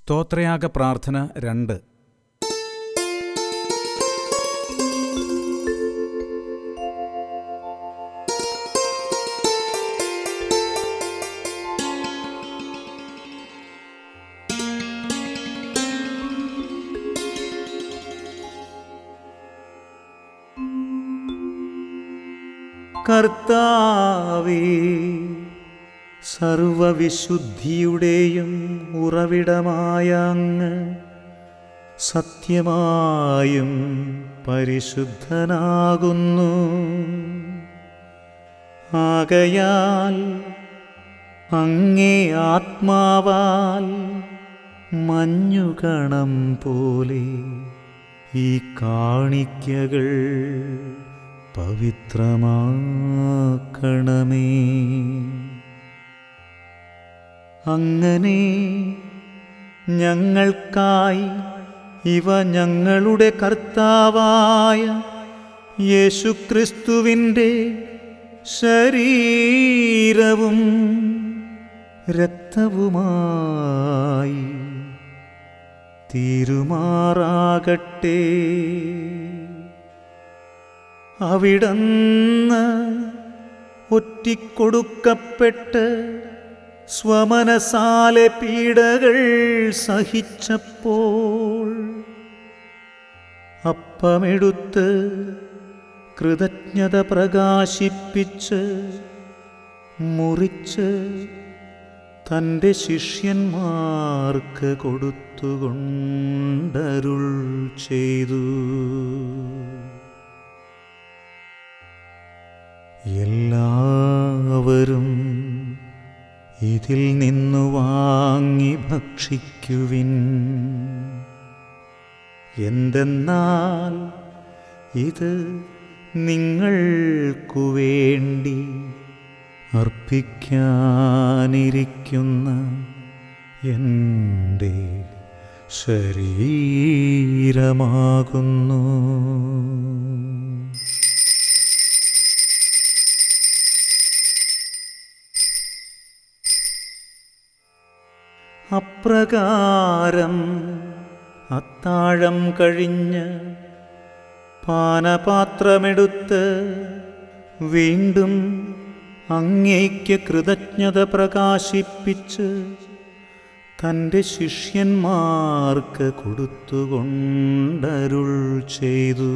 സ്തോത്രയാഗ പ്രാർത്ഥന രണ്ട് കർത്താവേ സർവവിശുദ്ധിയുടെയും ഉറവിടമായ അങ്ങ് സത്യമായും പരിശുദ്ധനാകുന്നു ആകയാൽ അങ്ങേ ആത്മാവാൽ മഞ്ഞുകണം പോലെ ഈ കാണിക്കകൾ പവിത്രമാക്കണമേ അങ്ങനെ ഞങ്ങൾക്കായി ഇവ ഞങ്ങളുടെ കർത്താവായ യേശുക്രിസ്തുവിൻ്റെ ശരീരവും രക്തവുമായി തീരുമാറാകട്ടെ അവിടന്ന് ഒറ്റിക്കൊടുക്കപ്പെട്ട് സ്വമനസാലെ പീഡകൾ സഹിച്ചപ്പോൾ അപ്പമെടുത്ത് കൃതജ്ഞത പ്രകാശിപ്പിച്ച് മുറിച്ച് തൻ്റെ ശിഷ്യന്മാർക്ക് കൊടുത്തുകൊണ്ടരുൾ ചെയ്തു എല്ലാവരും ഇതിൽ നിന്നു വാങ്ങി ഭക്ഷിക്കുവിൻ എന്തെന്നാൽ ഇത് നിങ്ങൾക്കു വേണ്ടി അർപ്പിക്കാനിരിക്കുന്ന എൻ്റെ ശരീരമാകുന്നു അപ്രകാരം അത്താഴം കഴിഞ്ഞ് പാനപാത്രമെടുത്ത് വീണ്ടും അങ്ങേക്ക് കൃതജ്ഞത പ്രകാശിപ്പിച്ച് തൻ്റെ ശിഷ്യന്മാർക്ക് കൊടുത്തുകൊണ്ടരുൾ ചെയ്തു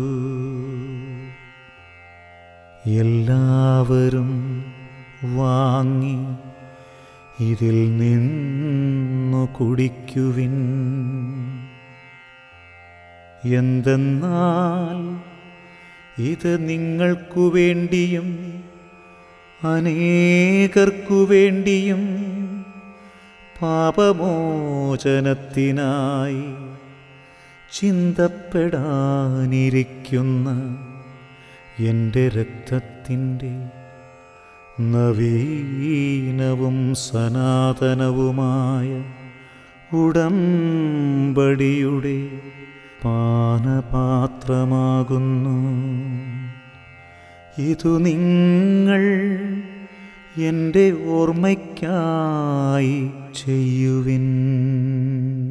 എല്ലാവരും വാങ്ങി ഇതിൽ നിന്നു കുടിക്കുവിൻ എന്തെന്നാൽ ഇത് നിങ്ങൾക്കു വേണ്ടിയും അനേകർക്കു വേണ്ടിയും പാപമോചനത്തിനായി ചിന്തപ്പെടാനിരിക്കുന്ന എൻ്റെ രക്തത്തിൻ്റെ നവീനവും സനാതനവുമായ ഉടമ്പടിയുടെ പാനപാത്രമാകുന്നു ഇതു നിങ്ങൾ എൻ്റെ ഓർമ്മയ്ക്കായി ചെയ്യുവിൻ